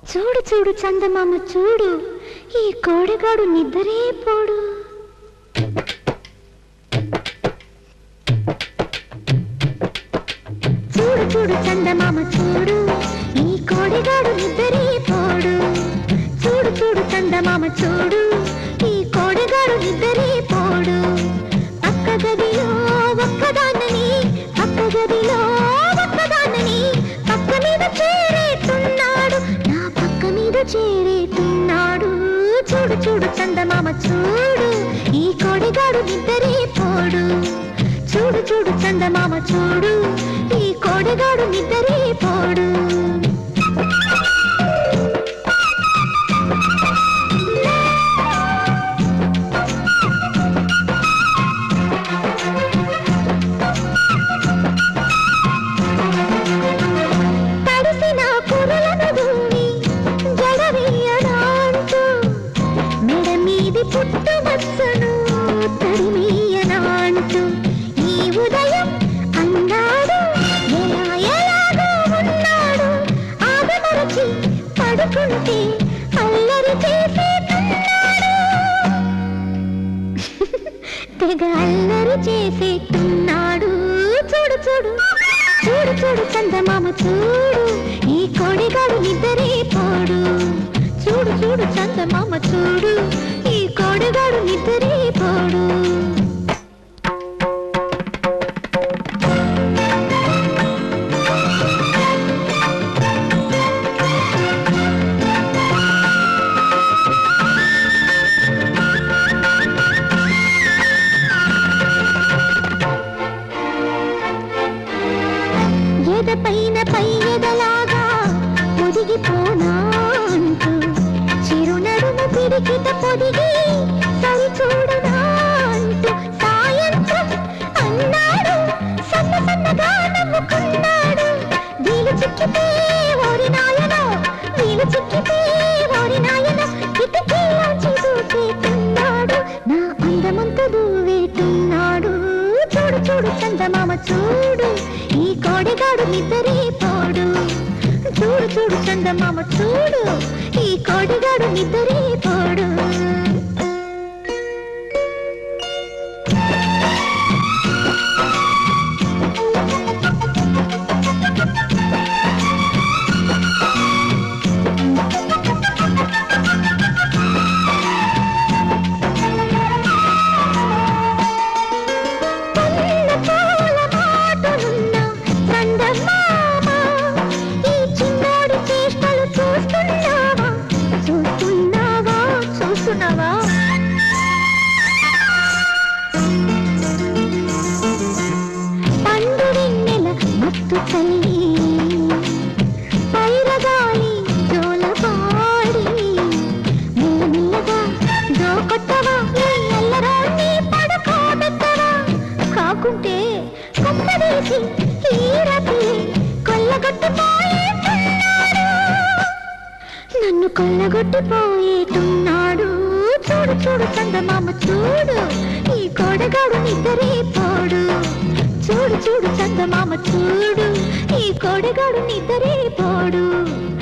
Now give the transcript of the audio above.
చూడు చూడు చందమామ చూడు ఈ కోడగాడు నిద్రే పోడు చూడు చూడు చందమామ చూడు ఈ కోడిగాడు నిద్రే పోడు చూడు చూడు చందమామ చూడు ఈ కోడిగాడు నిద్రే పోడు పక్క గదిలో ఒక్కదాన్నని పక్క గదిలో ఒక్కదాన్నని పక్క మీద చేరేతున్నాడు నా పక్క మీద చేరేతున్నాడు చూడు చూడు చందమామ చూడు ఈ కోడిగాడు నిద్రే పోడు చూడు చూడు చందమామ చూడు ఈ కోడిగాడు నిద్రే పోడు తడిసిన కురలను దున్ని జడవేయనాంటూ మెడ మీది పుట్టు మచ్చను తడిమీయనాంటూ ఈ ఉదయం అన్నాడు ఎలా ఎలాగో ఉన్నాడు ఆగమరచి పడుకుంటే అల్లరి చేసేస్తున్నాడు తెగ అల్లరి చేసేస్తున్నాడు చూడు చూడు చూడు చూడు చందమామ చూడు ఈ కోడిగాడు నిద్రే పోడు చూడు చూడు చందమామ చూడు ఈ కోడిగాడు నిద్రే పోడు ఎద పైన పై ఎదలాగా పొదిగిపోనా అంటూ చిరునడుము పిడికిట పొదిగి సరి చూడనా అంటూ సాయంత్రం అన్నాడు సన్న సన్నగా నవ్వుకున్నాడు వీలు చిక్కితే ఓరి నాయనో వీలు చిక్కితే ఓరి నాయనో కిటికీలోంచి దూకేతున్నాడు నా అందమంతా దూవేతున్నాడు చూడు చూడు చందమామ చూడు ఈ కోడిగాడు నిద్రే పోడు చూడు చూడు చందమామ చూడు ఈ కోడిగాడు నిద్రే పోడు పల్ల పూల మాటునున్న చందమామ, ఈ చిన్నోడి చేష్టలు చూస్తున్నావా చూస్తున్నావా చూస్తున్నావా పండు వెన్నెల మత్తు తల్లి పైరగాలి జోలపాడి మెల్లమెల్లగా జోకొట్టవా నీ అల్లరాన్ని పడుకోబెట్టవా కాకుంటే కుమ్మదీసి ఈరపి కొల్లగొట్టిపోయేటున్నాడు నన్ను కొల్లగొట్టిపోయేటున్నాడు చూడు చూడు చందమామ చూడు ఈ కోడగాడు నిద్రే పోడు చూడు చూడు చందమామ చూడు ఈ కోడగాడు నిద్రే పోడు